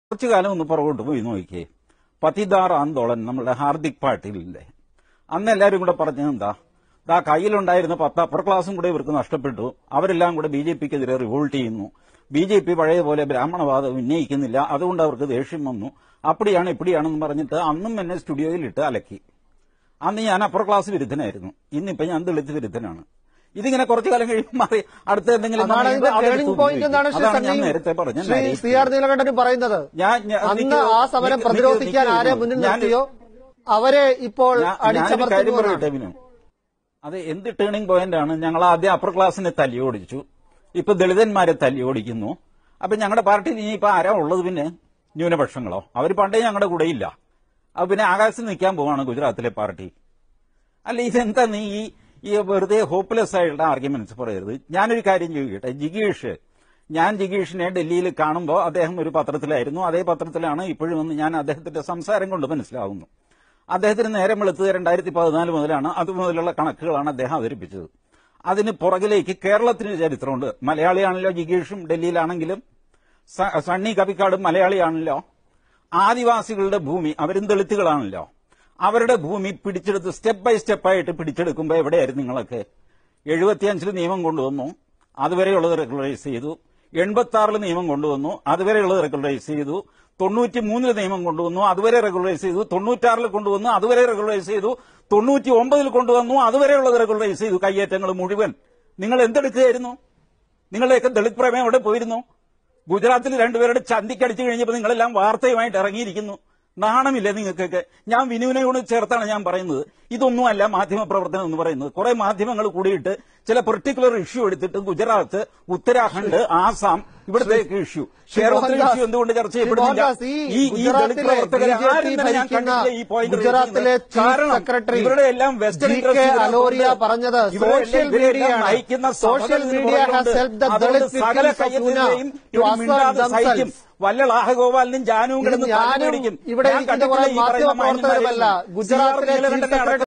കുറച്ചു കാലം ഒന്ന് പുറകോട്ട് പോയി നോക്കിയേ പതിദാർ ആന്തോളൻ നമ്മുടെ ഹാർദിക് പാട്ടീലില്ലേ അന്ന് എല്ലാവരും കൂടെ പറഞ്ഞത് എന്താ ദാ കയ്യിലുണ്ടായിരുന്ന പത്ത് അപ്പർ ക്ലാസ്സും കൂടെ ഇവർക്ക് നഷ്ടപ്പെട്ടു അവരെല്ലാം കൂടെ ബി ജെ പിക്കെതിരെ റിവോൾട്ട് ചെയ്യുന്നു ബി ജെ പി പഴയ പോലെ ബ്രാഹ്മണവാദം ഉന്നയിക്കുന്നില്ല അതുകൊണ്ട് അവർക്ക് ദേഷ്യം വന്നു അപ്പടിയാണ് ഇപ്പടിയാണെന്ന് പറഞ്ഞിട്ട് അന്നും എന്നെ സ്റ്റുഡിയോയിൽ ഇട്ട് അലക്കി അന്ന് ഞാൻ അപ്പർ ക്ലാസ് വിരുദ്ധനായിരുന്നു ഇന്നിപ്പോ ഞാൻ ദളിത് വിരുദ്ധനാണ് ഇതിങ്ങനെ കുറച്ചു കാലം കഴിയുമ്പോൾ മാറി അടുത്ത എന്തെങ്കിലും അതാണ് സമയത്ത് ഇതിന്റെ അതെടുത്ത് ടേണിംഗ് പോയിന്റ് എന്നാണ് ശ്രീ അതാണ് ഞാൻ സണ്ണി നേരത്തെ പറഞ്ഞ ശ്രീ സി ആർ നീലകണ്ഠനും പറയുന്നത് ഞാൻ ഞാൻ- അന്ന് നിക്ക് ആ സമരം നിക്ക് പ്രതിരോധിക്കാൻ നിക്ക് ആരെ മുന്നിൽ ഞാൻ- നിർത്തിയോ അവരെ ഇപ്പോൾ ഞാൻ- ഞാനൊരു കാര്യം അടിച്ചമർത്തുന്നു പറയട്ടെ ബിനു അത് എന്ത് ടേണിംഗ് പോയിന്റ് ആണ് ഞങ്ങൾ ആദ്യം അപ്പർ ക്ലാസ്സിനെ തല്ലി ഓടിച്ചു ഇപ്പൊ ദളിതന്മാരെ തല്ലി ഓടിക്കുന്നു അപ്പൊ ഞങ്ങളുടെ പാർട്ടിയിൽ ഇനി ഇപ്പൊ ആരാ ഉള്ളത് പിന്നെ ന്യൂനപക്ഷങ്ങളോ അവർ പണ്ടേ ഞങ്ങളുടെ കൂടെ ഇല്ല അപ്പൊ പിന്നെ ആകാശത്ത് നിൽക്കാൻ പോവാണ് ഗുജറാത്തിലെ പാർട്ടി അല്ല ഇതെന്താ നീ ഈ ഈ വെറുതെ ഹോപ്പ്ലെസ് ആയിട്ടുള്ള ആർഗ്യുമെന്റ്സ് പറയരുത് ഞാനൊരു കാര്യം ചോദിക്കട്ടെ ജിഗീഷ് ഞാൻ ജിഗീഷിനെ ഡൽഹിയിൽ കാണുമ്പോൾ അദ്ദേഹം ഒരു പത്രത്തിലായിരുന്നു അതേ പത്രത്തിലാണ് ഇപ്പോഴും എന്ന് ഞാൻ അദ്ദേഹത്തിന്റെ സംസാരം കൊണ്ട് മനസ്സിലാവുന്നു അദ്ദേഹത്തിന് നേരം വെളുത്തത് രണ്ടായിരത്തി പതിനാല് മുതലാണ് അതുമുതലുള്ള കണക്കുകളാണ് അദ്ദേഹം അവതരിപ്പിച്ചത് അതിന് പുറകിലേക്ക് കേരളത്തിന് ചരിത്രമുണ്ട് മലയാളിയാണല്ലോ ജിഗീഷും ഡൽഹിയിലാണെങ്കിലും സ- സണ്ണി കവിക്കാടും മലയാളിയാണല്ലോ ആദിവാസികളുടെ ഭൂമി അവരും ദളിത്തുകളാണല്ലോ അവരുടെ ഭൂമി പിടിച്ചെടുത്ത് സ്റ്റെപ്പ് ബൈ സ്റ്റെപ്പായിട്ട് പിടിച്ചെടുക്കുമ്പോൾ എവിടെയായിരുന്നു നിങ്ങളൊക്കെ എഴുപത്തിയഞ്ചിൽ നിയമം കൊണ്ടുവന്നു അതുവരെയുള്ളത് റെഗുലറൈസ് ചെയ്തു എൺപത്തി ആറിൽ നിയമം കൊണ്ടുവന്നു അതുവരെയുള്ളത് റെഗുലറൈസ് ചെയ്തു തൊണ്ണൂറ്റി മൂന്നിൽ നിയമം കൊണ്ടുവന്നു അതുവരെ റെഗുലറൈസ് ചെയ്തു തൊണ്ണൂറ്റാറിൽ കൊണ്ടുവന്നു അതുവരെ റെഗുലറൈസ് ചെയ്തു തൊണ്ണൂറ്റി ഒമ്പതിൽ കൊണ്ടുവന്നു അതുവരെയുള്ളത് റെഗുലറൈസ് ചെയ്തു കയ്യേറ്റങ്ങൾ മുഴുവൻ നിങ്ങൾ എന്തെടുക്കുകയായിരുന്നു നിങ്ങളുടെയൊക്കെ ദളിത് പ്രമേയം അവിടെ പോയിരുന്നു ഗുജറാത്തിൽ രണ്ടുപേരുടെ ചന്തിക്കടിച്ചു കഴിഞ്ഞപ്പോൾ നിങ്ങളെല്ലാം വാർത്തയുമായിട്ട് ഇറങ്ങിയിരിക്കുന്നു നാണമില്ലേ നിങ്ങൾക്കൊക്കെ ഞാൻ വിനുവിനോട് ചേർത്താണ് ഞാൻ പറയുന്നത് ഇതൊന്നുമല്ല മാധ്യമ പ്രവർത്തനം എന്ന് പറയുന്നത് കുറെ മാധ്യമങ്ങൾ കൂടിയിട്ട് ചില പെർട്ടിക്കുലർ ഇഷ്യൂ എടുത്തിട്ട് ഗുജറാത്ത് ഉത്തരാഖണ്ഡ് ആസാം ഇവിടത്തേക്ക് ഇഷ്യൂ ശ്രീ കേരളത്തിലെ മോഹൻദാസ്, ഇഷ്യൂ എന്തുകൊണ്ട് ചർച്ച ശ്രീ ചെയ്യപ്പെടുന്നില്ല മോഹൻദാസ്, ഈ ഈ ഈ ദളിത് ഗുജറാത്തിലെ പ്രവർത്തകരെ BJP ആരും തന്നെ ഞാൻ ഭരിക്കുന്ന കണ്ടിട്ടില്ല ഈ പോയിന്റ് ഗുജറാത്തിലെ റേസ് ചെയ്യുന്നത്. ചീഫ് കാരണം സെക്രട്ടറി ഇവരുടെ എല്ലാം വെസ്റ്റേൺ ജി കെ ഇൻട്രസ്റ്റ് അലോറിയ ഇതിനകത്തുണ്ട്. പറഞ്ഞത് ഇവരെ സോഷ്യൽ ഇവരെല്ലാം മീഡിയ നയിക്കുന്ന സോഷ്യൽ സഭകൾ മീഡിയ ഹാസ് ഇതിനുള്ളിലുണ്ട്. ഹെൽപ് ദ അതുകൊണ്ട് ദളിത് സകല പീപ്പിൾസ് ഓഫ് പൂന കയ്യത്തിന്റെയും ടു ഒരു മിണ്ടാതെ അസേർട്ട് സഹിക്കും themselves വല്ല ലാഹഗോപാലിനും ജാനുവും ഇത് കിടന്ന് ഞാനും തലമുടിക്കും ഇവിടെ ഞാൻ ഇരിക്കുന്ന കണ്ടിട്ടില്ല കുറെ ഈ പറയുന്ന മാധ്യമ പ്രവർത്തകരുമല്ല മാന്യന്മാരെയൊന്നും. ഗുജറാത്തിലെ സി ആർ ചീഫ് നീലകണ്ഠനെ സെക്രട്ടറി